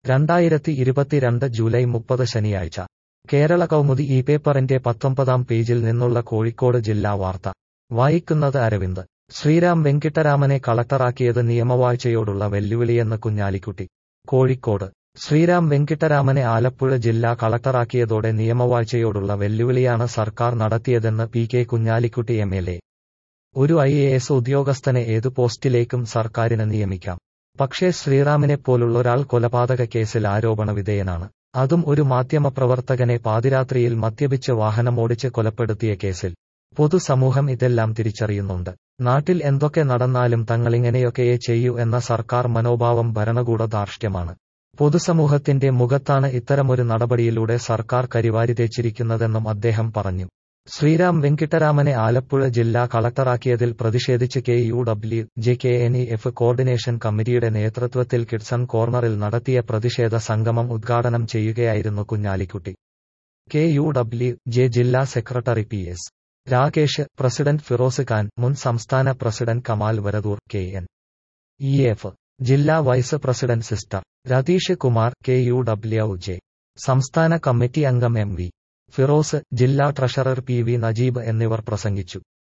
രണ്ടായിരത്തി ഇരുപത്തിരണ്ട് ജൂലൈ മുപ്പത് ശനിയാഴ്ച കേരള കൗമുദി ഈ പേപ്പറിന്റെ പത്തൊമ്പതാം പേജിൽ നിന്നുള്ള കോഴിക്കോട് ജില്ലാ വാർത്ത വായിക്കുന്നത് അരവിന്ദ് ശ്രീരാം വെങ്കിട്ടരാമനെ കളക്ടറാക്കിയത് നിയമവാഴ്ചയോടുള്ള വെല്ലുവിളിയെന്ന് കുഞ്ഞാലിക്കുട്ടി കോഴിക്കോട് ശ്രീരാം വെങ്കിട്ടരാമനെ ആലപ്പുഴ ജില്ലാ കളക്ടറാക്കിയതോടെ നിയമവാഴ്ചയോടുള്ള വെല്ലുവിളിയാണ് സർക്കാർ നടത്തിയതെന്ന് P K Kunhalikutty M L A ഒരു ഐ എ എസ് ഉദ്യോഗസ്ഥനെ ഏതു പോസ്റ്റിലേക്കും സർക്കാരിന് നിയമിക്കാം പക്ഷേ ശ്രീറാമിനെപ്പോലുള്ളൊരാൾ കൊലപാതക കേസിൽ ആരോപണ വിധേയനാണ് അതും ഒരു മാധ്യമപ്രവർത്തകനെ പാതിരാത്രിയിൽ മദ്യപിച്ച് വാഹനമോടിച്ച് കൊലപ്പെടുത്തിയ കേസിൽ പൊതുസമൂഹം ഇതെല്ലാം തിരിച്ചറിയുന്നുണ്ട് നാട്ടിൽ എന്തൊക്കെ നടന്നാലും തങ്ങളിങ്ങനെയൊക്കെയേ ചെയ്യൂ എന്ന സർക്കാർ മനോഭാവം ഭരണകൂട ധാർഷ്ട്യമാണ് പൊതുസമൂഹത്തിന്റെ മുഖത്താണ് ഇത്തരമൊരു നടപടിയിലൂടെ സർക്കാർ കരിവാരി തേച്ചിരിക്കുന്നതെന്നും അദ്ദേഹം പറഞ്ഞു ശ്രീരാം വെങ്കിട്ടരാമനെ ആലപ്പുഴ ജില്ലാ കളക്ടറാക്കിയതിൽ പ്രതിഷേധിച്ച് K U W J K N E F coordination കമ്മിറ്റിയുടെ നേതൃത്വത്തിൽ കിഡ്സൺ കോർണറിൽ നടത്തിയ പ്രതിഷേധ സംഗമം ഉദ്ഘാടനം ചെയ്യുകയായിരുന്നു Kunhalikutty K U W J ജില്ലാ secretary P S Rakesh president Firoz Khan മുൻ സംസ്ഥാന president Kamal Varadoor K N E F ജില്ലാ വൈസ് പ്രസിഡന്റ് സിസ്റ്റർ Ratheesh Kumar K U W J സംസ്ഥാന കമ്മിറ്റി അംഗം എം വി ഫിറോസ് ജില്ലാ ട്രഷറർ പി വി നജീബ് എന്നിവർ പ്രസംഗിച്ചു